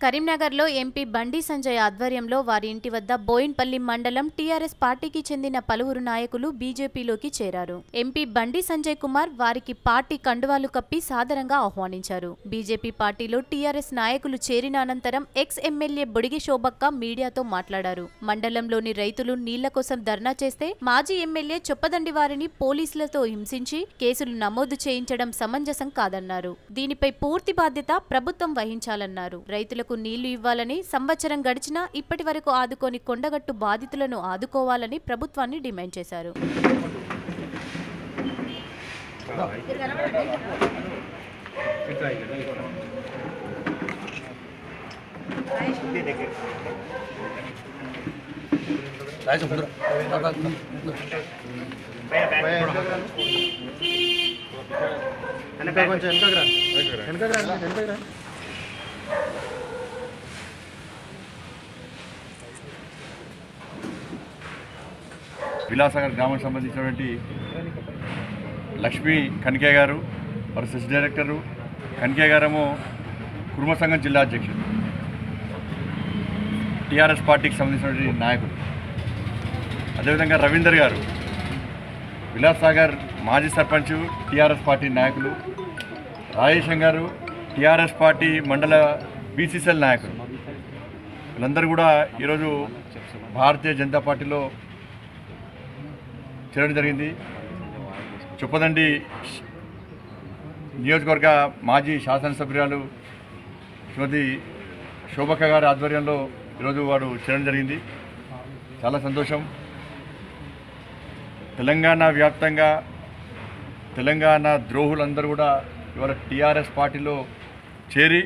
కరీంనగర్లో ఎంపీ బండి సంజయ్ ఆధ్వర్యంలో వారి ఇంటి వద్ద బోయిన్పల్లి మండలం టీఆర్ఎస్ పార్టీకి చెందిన పలువురు నాయకులు బీజేపీలోకి చేరారు ఎంపీ బండి సంజయ్ కుమార్ వారికి పార్టీ కండువాలు కప్పి సాదరంగా ఆహ్వానించారు బీజేపీ పార్టీలో టీఆర్ఎస్ నాయకులు చేరిన అనంతరం ఎక్స్ ఎమ్మెల్యే బొడిగి శోభక్క మీడియాతో మాట్లాడారు మండలంలోని రైతులు నీళ్ల కోసం ధర్నా చేస్తే మాజీ ఎమ్మెల్యే చొప్పదండి వారిని పోలీసులతో హింసించి కేసులు నమోదు చేయించడం సమంజసం కాదన్నారు దీనిపై పూర్తి బాధ్యత ప్రభుత్వం వహించాలన్నారు రైతులకు నీళ్లు ఇవ్వాలని సంవత్సరం గడిచినా ఇప్పటి వరకు ఆదుకోని కొండగట్టు బాధితులను ఆదుకోవాలని ప్రభుత్వాన్ని డిమాండ్ చేశారు వెనక కొంచెం వెనకకు రా వెనకకు రా వెనకకు రా విలాసాగర్ గ్రామానికి సంబంధించినటువంటి లక్ష్మీ కనికే గారు వారు సెస్ డైరెక్టరు కనికే గారేమో కుర్మ సంఘం జిల్లా అధ్యక్షుడు టీఆర్ఎస్ పార్టీకి సంబంధించినటువంటి నాయకుడు అదేవిధంగా రవీందర్ గారు విలాసాగర్ మాజీ సర్పంచ్ టీఆర్ఎస్ పార్టీ నాయకులు రాజేశం గారు టీఆర్ఎస్ పార్టీ మండల బీసీసీఎల్ నాయకులు వీళ్ళందరూ కూడా ఈరోజు భారతీయ జనతా పార్టీలో చేరడం జరిగింది చొప్పదండి నియోజకవర్గ మాజీ శాసనసభ్యురాలు శ్రీమతి శోభక్క గారి ఆధ్వర్యంలో ఈరోజు వాడు చేరడం జరిగింది చాలా సంతోషం తెలంగాణ వ్యాప్తంగా తెలంగాణ ద్రోహులందరూ కూడా ఇవాళ టీఆర్ఎస్ పార్టీలో చేరి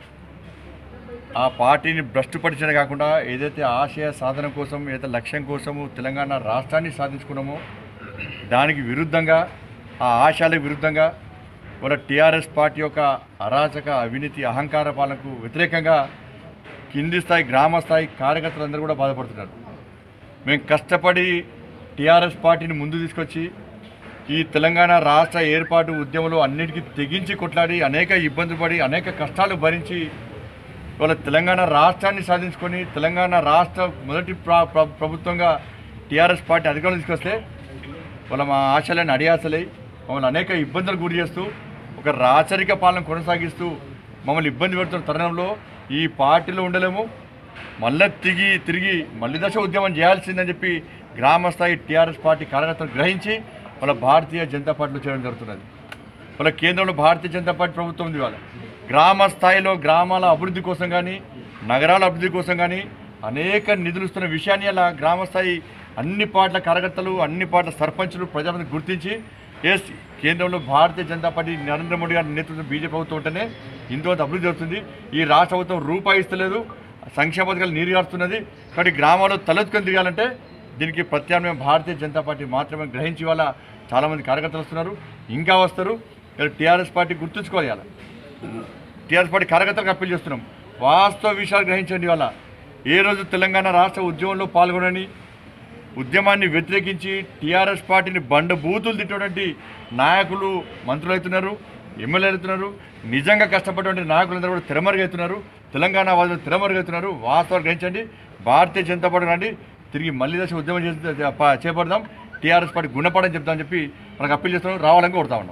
ఆ పార్టీని భ్రష్టుపరిచడం కాకుండా ఏదైతే ఆశయ సాధన కోసం ఏదైతే లక్ష్యం కోసము తెలంగాణ రాష్ట్రాన్ని సాధించుకున్నామో దానికి విరుద్ధంగా ఆ ఆశయాలకు విరుద్ధంగా మన టీఆర్ఎస్ పార్టీ యొక్క అరాచక అవినీతి అహంకార పాలనకు వ్యతిరేకంగా కింది స్థాయి గ్రామ స్థాయి కార్యకర్తలందరూ కూడా బాధపడుతున్నారు మేము కష్టపడి టీఆర్ఎస్ పార్టీని ముందు తీసుకొచ్చి ఈ తెలంగాణ రాష్ట్ర ఏర్పాటు ఉద్యమంలో అన్నిటికీ తెగించి కొట్లాడి అనేక ఇబ్బందులు పడి అనేక కష్టాలు భరించి ఇవాళ తెలంగాణ రాష్ట్రాన్ని సాధించుకొని తెలంగాణ రాష్ట్ర మొదటి ప్ర- ప్ర- ప్రభుత్వంగా టీఆర్ఎస్ పార్టీ అధికారంలో తీసుకొస్తే వాళ్ళ మా ఆశలను అడియాసలై మమ్మల్ని అనేక ఇబ్బందులు గురి చేస్తూ ఒక రాచరిక పాలన కొనసాగిస్తూ మమ్మల్ని ఇబ్బంది పెడుతున్న తరుణంలో ఈ పార్టీలో ఉండలేము మళ్ళీ తిరిగి తిరిగి మళ్ళీ దశ ఉద్యమం చేయాల్సిందని చెప్పి గ్రామ స్థాయి టీఆర్ఎస్ పార్టీ కార్యకర్తలు గ్రహించి వాళ్ళ భారతీయ జనతా పార్టీలో చేయడం జరుగుతున్నది వాళ్ళ కేంద్రంలో భారతీయ జనతా పార్టీ ప్రభుత్వం ఉంది వాళ్ళ గ్రామ స్థాయిలో గ్రామాల అభివృద్ధి కోసం కానీ నగరాల అభివృద్ధి కోసం కానీ అనేక నిధులు ఇస్తున్న విషయాన్ని అలా గ్రామ స్థాయి అన్ని పార్టీల కార్యకర్తలు అన్ని పార్టీల సర్పంచులు ప్రజలను గుర్తించి ఎస్ కేంద్రంలో భారతీయ జనతా పార్టీ నరేంద్ర మోడీ గారి నేతృత్వం బీజేపీ ప్రభుత్వం ఉంటేనే ఇంతో అభివృద్ధి జరుగుతుంది ఈ రాష్ట్ర ప్రభుత్వం రూపాయి ఇస్తలేదు సంక్షేమ పథకాలు నీరు గారుతున్నది కాబట్టి గ్రామాల్లో తలెత్తుకొని తిరగాలంటే దీనికి ప్రత్యామ్నాయం భారతీయ జనతా పార్టీ మాత్రమే గ్రహించి వాళ్ళ చాలామంది కార్యకర్తలు వస్తున్నారు ఇంకా వస్తారు ఇక్కడ టీఆర్ఎస్ పార్టీ గుర్తుంచుకోవాలి ఇవాళ టీఆర్ఎస్ పార్టీ కార్యకర్తలకు అప్పీల్ చేస్తున్నాం వాస్తవ విషయాలు గ్రహించండి ఇవాళ ఏ రోజు తెలంగాణ రాష్ట్ర ఉద్యమంలో పాల్గొనని ఉద్యమాన్ని వ్యతిరేకించి టీఆర్ఎస్ పార్టీని బండ బూతులు తిట్టేటువంటి నాయకులు మంత్రులు అవుతున్నారు ఎమ్మెల్యేలు అవుతున్నారు నిజంగా కష్టపడేటువంటి నాయకులందరూ కూడా తెరమరుగవుతున్నారు తెలంగాణ వాదులు తెరమరుగవుతున్నారు వాస్తవాలు గ్రహించండి భారతీయ జనతా పార్టీ రండి తిరిగి మళ్ళీ దశ ఉద్యమం చేసి ప- చేపడదాం టీఆర్ఎస్ పార్టీ గుణపడని చెప్తామని చెప్పి మనకు అప్పీల్ చేస్తున్నాం రావాలని కొడతా ఉన్నాం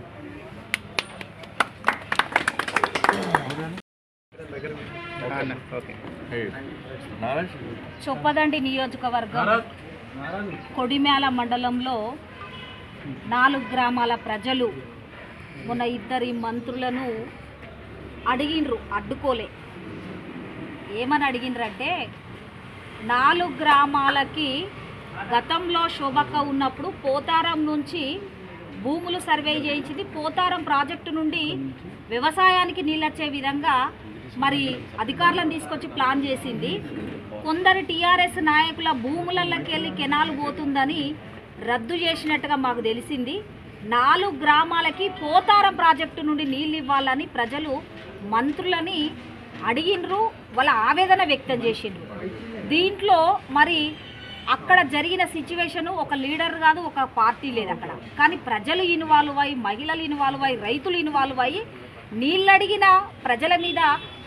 హే, నారాజ్ చొప్పదండి నియోజకవర్గం కొడిమేల మండలంలో నాలుగు గ్రామాల ప్రజలు మొన్న ఇద్దరి మంత్రులను అడిగిండ్రు అడ్డుకోలే ఏమని అడిగిండ్రంటే నాలుగు గ్రామాలకి గతంలో శోభక్క ఉన్నప్పుడు పోతారం నుంచి భూములు సర్వే చేయించింది పోతారం ప్రాజెక్టు నుండి వ్యవసాయానికి నీళ్ళొచ్చే విధంగా మరి అధికారులను తీసుకొచ్చి ప్లాన్ చేసింది కొందరు టీఆర్ఎస్ నాయకుల భూములలోకి వెళ్ళి కెనాల్ పోతుందని రద్దు చేసినట్టుగా మాకు తెలిసింది నాలుగు గ్రామాలకి పోతారం ప్రాజెక్టు నుండి నీళ్ళు ఇవ్వాలని ప్రజలు మంత్రులని అడిగినరు వాళ్ళ ఆవేదన వ్యక్తం చేసిండ్రు దీంట్లో మరి అక్కడ జరిగిన సిచ్యువేషన్ ఒక లీడర్ కాదు ఒక పార్టీ లేదు అక్కడ కానీ ప్రజలు ఇన్వాల్వ్ అయ్యి మహిళలు ఇన్వాల్వ్ అయ్యి రైతులు ఇన్వాల్వ్ అయ్యి నీళ్ళు అడిగిన ప్రజల మీద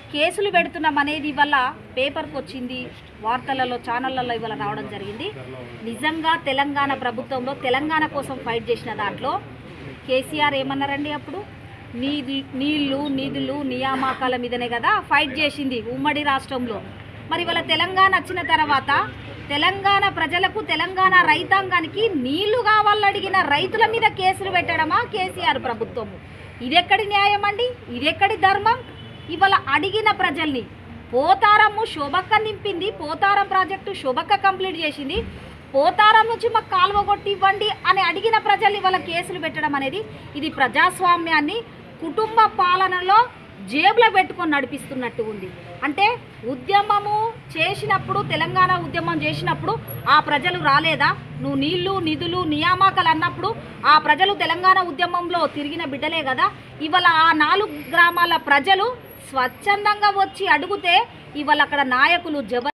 కేసులు పెడుతున్నాం అనేది ఇవాళ పేపర్కి వచ్చింది వార్తలలో ఛానళ్ళలో ఇవాళ రావడం జరిగింది నిజంగా తెలంగాణ ప్రభుత్వంలో తెలంగాణ కోసం ఫైట్ చేసిన దాంట్లో కేసీఆర్ ఏమన్నారండి అప్పుడు నీది నీళ్లు నిధులు నియామకాల మీదనే కదా ఫైట్ చేసింది ఉమ్మడి రాష్ట్రంలో మరి ఇవాళ తెలంగాణ వచ్చిన తర్వాత తెలంగాణ ప్రజలకు తెలంగాణ రైతాంగానికి నీళ్లు కావాలని అడిగిన రైతుల మీద కేసులు పెట్టడమా కేసీఆర్ ప్రభుత్వము ఇదెక్కడి న్యాయం అండి ఇదెక్కడి ధర్మం ఇవాళ అడిగిన ప్రజల్ని పోతారము శోభక్క నింపింది పోతారం ప్రాజెక్టు శోభక్క కంప్లీట్ చేసింది పోతారం నుంచి మాకు కాలువ కొట్టి ఇవ్వండి అని అడిగిన ప్రజల్ని ఇవాళ కేసులు పెట్టడం అనేది ఇది ప్రజాస్వామ్యాన్ని కుటుంబ పాలనలో జేబులో పెట్టుకొని నడిపిస్తున్నట్టు ఉంది అంటే ఉద్యమము చేసినప్పుడు తెలంగాణ ఉద్యమం చేసినప్పుడు ఆ ప్రజలు రాలేదా నువ్వు నీళ్లు నిధులు నియామకాలు అన్నప్పుడు ఆ ప్రజలు తెలంగాణ ఉద్యమంలో తిరిగిన బిడ్డలే కదా ఇవాళ ఆ నాలుగు గ్రామాల ప్రజలు స్వచ్ఛందంగా వచ్చి అడిగితే ఇవాళ అక్కడ నాయకులు జబ